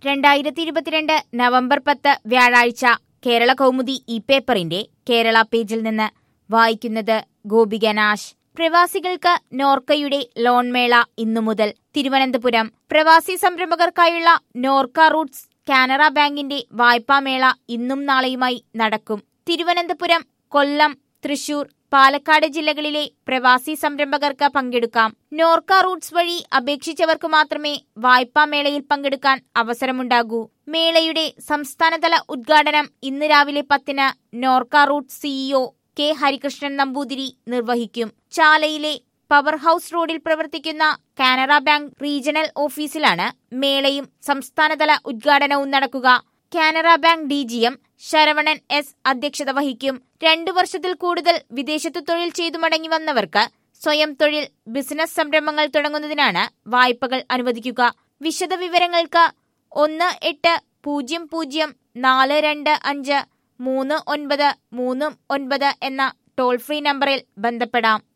രണ്ടായിരത്തി ഇരുപത്തിരണ്ട് നവംബർ പത്ത് വ്യാഴാഴ്ച കേരള കൗമുദി ഈ പേപ്പറിന്റെ കേരള പേജിൽ നിന്ന് വായിക്കുന്നത് ഗോപിക നാശ് പ്രവാസികൾക്ക് നോർക്കയുടെ ലോൺ മേള ഇന്നു മുതൽ തിരുവനന്തപുരം പ്രവാസി സംരംഭകർക്കായുള്ള നോർക്ക റൂട്ട്സ് കാനറ ബാങ്കിന്റെ വായ്പാമേള ഇന്നും നാളെയുമായി നടക്കും തിരുവനന്തപുരം കൊല്ലം തൃശൂർ പാലക്കാട് ജില്ലകളിലെ പ്രവാസി സംരംഭകർക്ക് പങ്കെടുക്കാം നോർക്ക റൂട്ട്സ് വഴി അപേക്ഷിച്ചവർക്ക് മാത്രമേ വായ്പാമേളയിൽ പങ്കെടുക്കാൻ അവസരമുണ്ടാകൂ മേളയുടെ സംസ്ഥാനതല ഉദ്ഘാടനം ഇന്ന് രാവിലെ പത്തിന് Norka Roots CEO K Harikrishnan Namboothiri നിർവഹിക്കും ചാലയിലെ പവർ ഹൌസ് റോഡിൽ പ്രവർത്തിക്കുന്ന കാനറ ബാങ്ക് റീജിയണൽ ഓഫീസിലാണ് മേളയും സംസ്ഥാനതല ഉദ്ഘാടനവും നടക്കുക Canara bank D G M Saravanan S അധ്യക്ഷത വഹിക്കും രണ്ടു വർഷത്തിൽ കൂടുതൽ വിദേശത്തു തൊഴിൽ ചെയ്തു മടങ്ങി വന്നവർക്ക് സ്വയം തൊഴിൽ ബിസിനസ് സംരംഭങ്ങൾ തുടങ്ങുന്നതിനാണ് വായ്പകൾ അനുവദിക്കുക വിശദവിവരങ്ങൾക്ക് ഒന്ന് എട്ട് പൂജ്യം പൂജ്യം നാല് രണ്ട് അഞ്ച് മൂന്ന് ഒൻപത് മൂന്ന് ഒൻപത് എന്ന ടോൾ ഫ്രീ നമ്പറിൽ ബന്ധപ്പെടാം